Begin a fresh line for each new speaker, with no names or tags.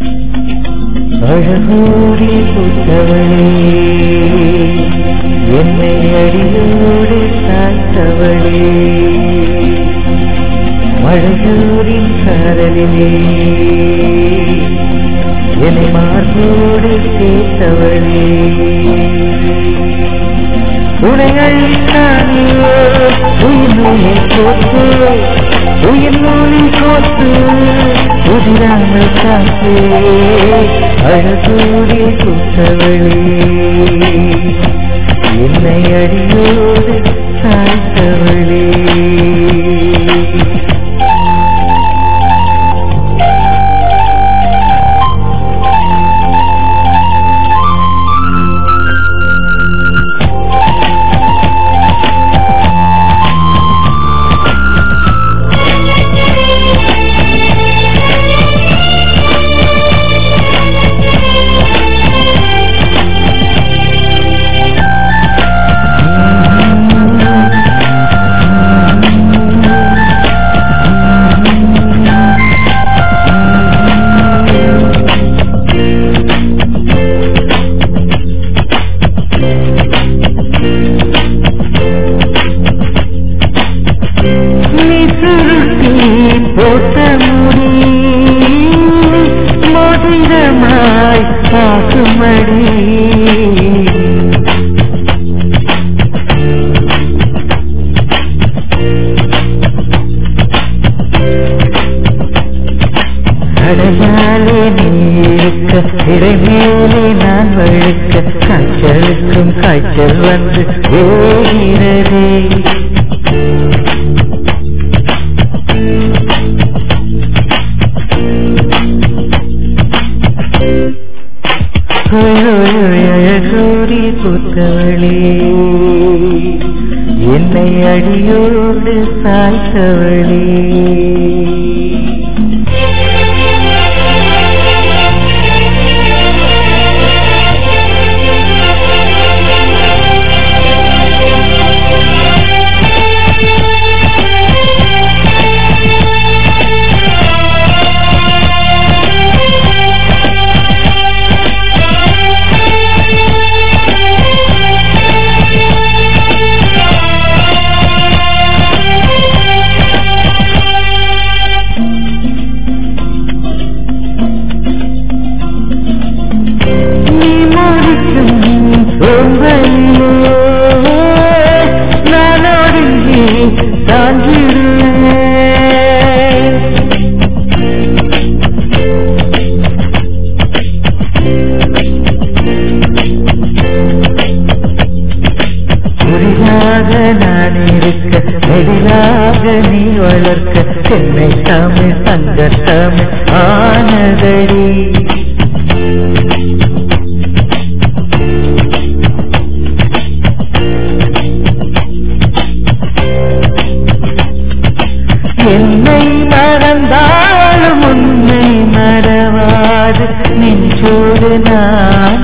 அழகூடி புத்தவளே என்னை அடியோடு சாய்த்தவளே மழையூரின் சாரலிலே என்னை மார்போடு சேர்த்தவளே உனை அழித்தானே உயிர் நூலில் கோத்து உயிர் நூலில் கோத்து உதிராமல் காத்து அழகூடி குத்தவளே என்னை அடியோடு சாய்த்தவளே நீ சுருட்டி போட்ட முடி மோதிரமாய் ஆகுமடி அடையாளே நீருக்க இடைமேலே நான் வழுக்க காய்ச்சலுக்கும் காய்ச்சல் வந்து ஓகிறதே அழகூரி புத்தவளே என்னை அடியோடு சாய்த்தவளே நீ முடிக்கும் உங்களிலே நான் ஒடுங்கி தாங்கிடுவேன் புதிதாக நான் இருக்க எதிராக நீ வளர்க்க சென்னை தமிழ் தங்க தமிழ் ஆனதடி என்னை மறந்தாலும் உன்னை மறவாது நெஞ்சோடு நான்